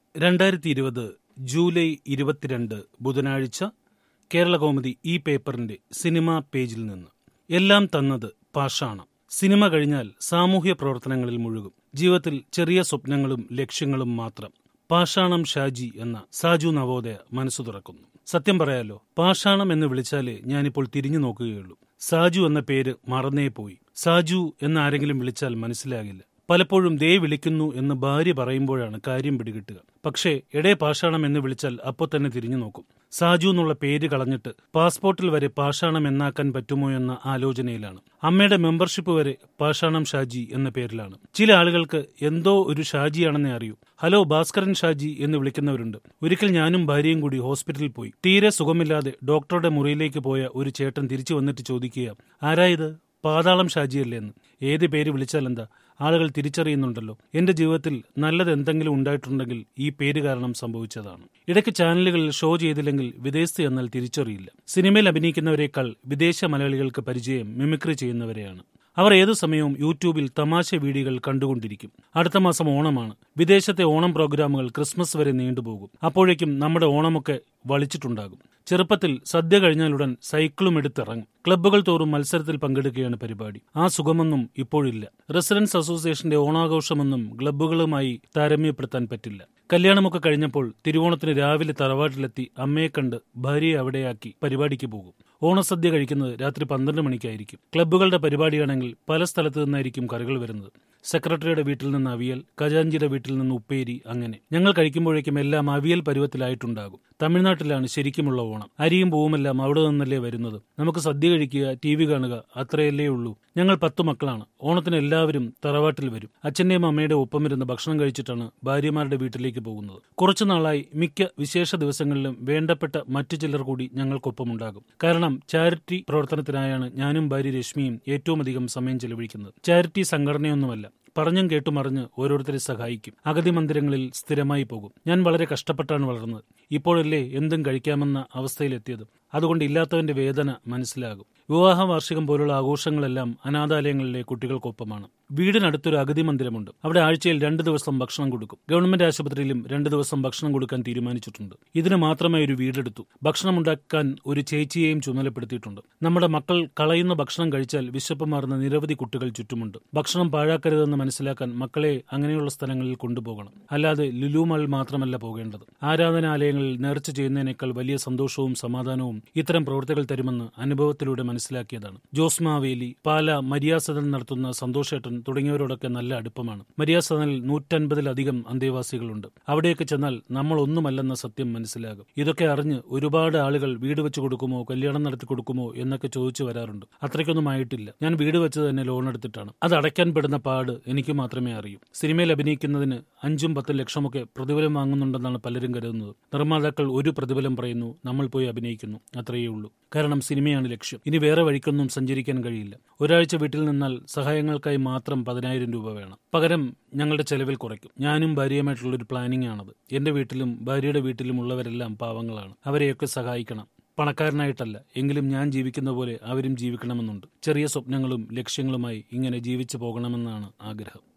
രണ്ടായിരത്തി ഇരുപത് ജൂലൈ ഇരുപത്തിരണ്ട് ബുധനാഴ്ച കേരളകൗമുദി ഈ പേപ്പറിന്റെ സിനിമാ പേജിൽ നിന്ന് എല്ലാം തന്നത് പാഷാണം സിനിമ കഴിഞ്ഞാൽ സാമൂഹ്യ പ്രവർത്തനങ്ങളിൽ മുഴുകും ജീവിതത്തിൽ ചെറിയ സ്വപ്നങ്ങളും ലക്ഷ്യങ്ങളും മാത്രം പാഷാണം ഷാജി എന്ന സാജു നവോദയ മനസ്സു തുറക്കുന്നു സത്യം പറയാലോ പാഷാണം എന്ന് വിളിച്ചാലേ ഞാനിപ്പോൾ തിരിഞ്ഞു നോക്കുകയുള്ളൂ സാജു എന്ന പേര് മറന്നേ പോയി സാജു എന്ന് ആരെങ്കിലും വിളിച്ചാൽ മനസ്സിലാകില്ല പലപ്പോഴും ദേ വിളിക്കുന്നു എന്ന് ഭാര്യ പറയുമ്പോഴാണ് കാര്യം പിടികിട്ടുക പക്ഷേ എടേ പാഷാണം എന്ന് വിളിച്ചാൽ അപ്പോൾ തന്നെ തിരിഞ്ഞു നോക്കും സാജു എന്നുള്ള പേര് കളഞ്ഞിട്ട് പാസ്പോർട്ടിൽ വരെ പാഷാണം എന്നാക്കാൻ പറ്റുമോ എന്ന ആലോചനയിലാണ് അമ്മയുടെ മെമ്പർഷിപ്പ് വരെ പാഷാണം ഷാജി എന്ന പേരിലാണ് ചില ആളുകൾക്ക് എന്തോ ഒരു ഷാജിയാണെന്നേ അറിയൂ ഹലോ ഭാസ്കരൻ ഷാജി എന്ന് വിളിക്കുന്നവരുണ്ട് ഒരിക്കൽ ഞാനും ഭാര്യയും കൂടി ഹോസ്പിറ്റലിൽ പോയി തീരെ സുഖമില്ലാതെ ഡോക്ടറുടെ മുറിയിലേക്ക് പോയ ഒരു ചേട്ടൻ തിരിച്ചു വന്നിട്ട് ചോദിക്കുക ആരായത് പാതാളം ഷാജിയല്ലേ എന്ന് ഏത് പേര് വിളിച്ചാൽ എന്താ ആളുകൾ തിരിച്ചറിയുന്നുണ്ടല്ലോ എന്റെ ജീവിതത്തിൽ നല്ലത് എന്തെങ്കിലും ഉണ്ടായിട്ടുണ്ടെങ്കിൽ ഈ പേര് കാരണം സംഭവിച്ചതാണ് ഇടയ്ക്ക് ചാനലുകളിൽ ഷോ ചെയ്തില്ലെങ്കിൽ വിദേശത്ത് എന്നാൽ തിരിച്ചറിയില്ല സിനിമയിൽ അഭിനയിക്കുന്നവരെക്കാൾ വിദേശ മലയാളികൾക്ക് പരിചയം മിമിക്രി ചെയ്യുന്നവരെയാണ് അവർ ഏതു സമയവും യൂട്യൂബിൽ തമാശ വീഡിയോകൾ കണ്ടുകൊണ്ടിരിക്കും അടുത്ത മാസം ഓണമാണ് വിദേശത്തെ ഓണം പ്രോഗ്രാമുകൾ ക്രിസ്മസ് വരെ നീണ്ടുപോകും അപ്പോഴേക്കും നമ്മുടെ ഓണമൊക്കെ വളിച്ചിട്ടുണ്ടാകും ചെറുപ്പത്തിൽ സദ്യ കഴിഞ്ഞാലുടൻ സൈക്കിളും എടുത്തിറങ്ങും ക്ലബ്ബുകൾ തോറും മത്സരത്തിൽ പങ്കെടുക്കുകയാണ് പരിപാടി ആ സുഖമൊന്നും ഇപ്പോഴില്ല റെസിഡൻസ് അസോസിയേഷന്റെ ഓണാഘോഷമൊന്നും ക്ലബ്ബുകളുമായി താരതമ്യപ്പെടുത്താൻ പറ്റില്ല കല്യാണമൊക്കെ കഴിഞ്ഞപ്പോൾ തിരുവോണത്തിന് രാവിലെ തറവാട്ടിലെത്തി അമ്മയെ കണ്ട് ഭാര്യയെ അവിടെയാക്കി പരിപാടിക്ക് പോകും ഓണസദ്യ കഴിക്കുന്നത് രാത്രി പന്ത്രണ്ട് മണിക്കായിരിക്കും ക്ലബ്ബുകളുടെ പരിപാടിയാണെങ്കിൽ പല സ്ഥലത്തു നിന്നായിരിക്കും കറികൾ വരുന്നത് സെക്രട്ടറിയുടെ വീട്ടിൽ നിന്ന് അവിയൽ ഖജാഞ്ചിയുടെ വീട്ടിൽ നിന്ന് ഉപ്പേരി അങ്ങനെ ഞങ്ങൾ കഴിക്കുമ്പോഴേക്കും എല്ലാം അവിയൽ പരുവത്തിലായിട്ടുണ്ടാകും തമിഴ്നാട്ടിലാണ് ശരിക്കുമുള്ള ഓണം അരിയും പൂവുമെല്ലാം അവിടെ നിന്നല്ലേ വരുന്നത് നമുക്ക് സദ്യ കഴിക്കുക ടി വി കാണുക അത്രയല്ലേ ഉള്ളൂ ഞങ്ങൾ പത്തു മക്കളാണ് ഓണത്തിന് എല്ലാവരും തറവാട്ടിൽ വരും അച്ഛന്റെയും അമ്മയുടെ ഒപ്പം ഇരുന്ന് ഭക്ഷണം കഴിച്ചിട്ടാണ് ഭാര്യമാരുടെ വീട്ടിലേക്ക് പോകുന്നത് കുറച്ചു നാളായി മിക്ക വിശേഷ ദിവസങ്ങളിലും വേണ്ടപ്പെട്ട മറ്റു ചിലർ കൂടി ഞങ്ങൾക്കൊപ്പമുണ്ടാകും കാരണം ചാരിറ്റി പ്രവർത്തനത്തിനായാണ് ഞാനും ഭാര്യ രശ്മിയും ഏറ്റവും അധികം സമയം ചെലവഴിക്കുന്നത് ചാരിറ്റി സംഘടനയൊന്നുമല്ല പറഞ്ഞും കേട്ടും അറിഞ്ഞ് ഓരോരുത്തരെ സഹായിക്കും അഗതി മന്ദിരങ്ങളിൽ സ്ഥിരമായി പോകും ഞാൻ വളരെ കഷ്ടപ്പെട്ടാണ് വളർന്നത് ഇപ്പോഴല്ലേ എന്തും കഴിക്കാമെന്ന അവസ്ഥയിലെത്തിയത് അതുകൊണ്ട് ഇല്ലാത്തവന്റെ വേദന മനസ്സിലാകും വിവാഹ വാർഷികം പോലുള്ള ആഘോഷങ്ങളെല്ലാം അനാഥാലയങ്ങളിലെ കുട്ടികൾക്കൊപ്പമാണ് വീടിനടുത്തൊരു അഗതി മന്ദിരമുണ്ട് അവിടെ ആഴ്ചയിൽ രണ്ടു ദിവസം ഭക്ഷണം കൊടുക്കും ഗവൺമെന്റ് ആശുപത്രിയിലും രണ്ടു ദിവസം ഭക്ഷണം കൊടുക്കാൻ തീരുമാനിച്ചിട്ടുണ്ട് ഇതിന് മാത്രമായി ഒരു വീടെടുത്തു ഭക്ഷണം ഉണ്ടാക്കാൻ ഒരു ചേച്ചിയെയും ചുമതലപ്പെടുത്തിയിട്ടുണ്ട് നമ്മുടെ മക്കൾ കളയുന്ന ഭക്ഷണം കഴിച്ചാൽ വിശപ്പ് മാറുന്ന നിരവധി കുട്ടികൾ ചുറ്റുമുണ്ട് ഭക്ഷണം പാഴാക്കരുതെന്ന് മനസ്സിലാക്കാൻ മക്കളെ അങ്ങനെയുള്ള സ്ഥലങ്ങളിൽ കൊണ്ടുപോകണം അല്ലാതെ ലുലുമാൾ മാത്രമല്ല പോകേണ്ടത് ആരാധനാലയങ്ങളിൽ നേർച്ച ചെയ്യുന്നതിനേക്കാൾ വലിയ സന്തോഷവും സമാധാനവും ഇത്തരം പ്രവൃത്തികൾ തരുമെന്ന് അനുഭവത്തിലൂടെ മനസ്സിലാക്കിയതാണ് ജോസ് മാവേലി പാല മരിയാസദൻ നടത്തുന്ന സന്തോഷേട്ടൻ തുടങ്ങിയവരോടൊക്കെ നല്ല അടുപ്പമാണ് മരിയാസദനിൽ നൂറ്റൻപതിലധികം അന്തേവാസികളുണ്ട് അവിടെയൊക്കെ ചെന്നാൽ നമ്മൾ ഒന്നുമല്ലെന്ന സത്യം മനസ്സിലാകും ഇതൊക്കെ അറിഞ്ഞ് ഒരുപാട് ആളുകൾ വീട് വെച്ച് കൊടുക്കുമോ കല്യാണം നടത്തി കൊടുക്കുമോ എന്നൊക്കെ ചോദിച്ചു വരാറുണ്ട് അത്രയ്ക്കൊന്നും ആയിട്ടില്ല ഞാൻ വീട് വെച്ച് തന്നെ ലോൺ എടുത്തിട്ടാണ് അത് അടയ്ക്കാൻ പെടുന്ന പാട് എനിക്ക് മാത്രമേ അറിയൂ സിനിമയിൽ അഭിനയിക്കുന്നതിന് അഞ്ചും പത്തും ലക്ഷമൊക്കെ പ്രതിഫലം വാങ്ങുന്നുണ്ടെന്നാണ് പലരും കരുതുന്നത് നിർമ്മാതാക്കൾ ഒരു പ്രതിഫലം പറയുന്നു നമ്മൾ പോയി അഭിനയിക്കുന്നു അത്രയേ ഉള്ളൂ കാരണം സിനിമയാണ് ലക്ഷ്യം ഇനി വേറെ വഴിക്കൊന്നും സഞ്ചരിക്കാൻ കഴിയില്ല ഒരാഴ്ച വീട്ടിൽ നിന്നാൽ സഹായങ്ങൾക്കായി മാത്രം പതിനായിരം രൂപ വേണം പകരം ഞങ്ങളുടെ ചെലവിൽ കുറയ്ക്കും ഞാനും ഭാര്യയുമായിട്ടുള്ള ഒരു പ്ലാനിംഗ് ആണത് എന്റെ വീട്ടിലും ഭാര്യയുടെ വീട്ടിലും ഉള്ളവരെല്ലാം പാവങ്ങളാണ് അവരെയൊക്കെ സഹായിക്കണം പണക്കാരനായിട്ടല്ല എങ്കിലും ഞാൻ ജീവിക്കുന്ന പോലെ അവരും ജീവിക്കണമെന്നുണ്ട് ചെറിയ സ്വപ്നങ്ങളും ലക്ഷ്യങ്ങളുമായി ഇങ്ങനെ ജീവിച്ചു പോകണമെന്നാണ് ആഗ്രഹം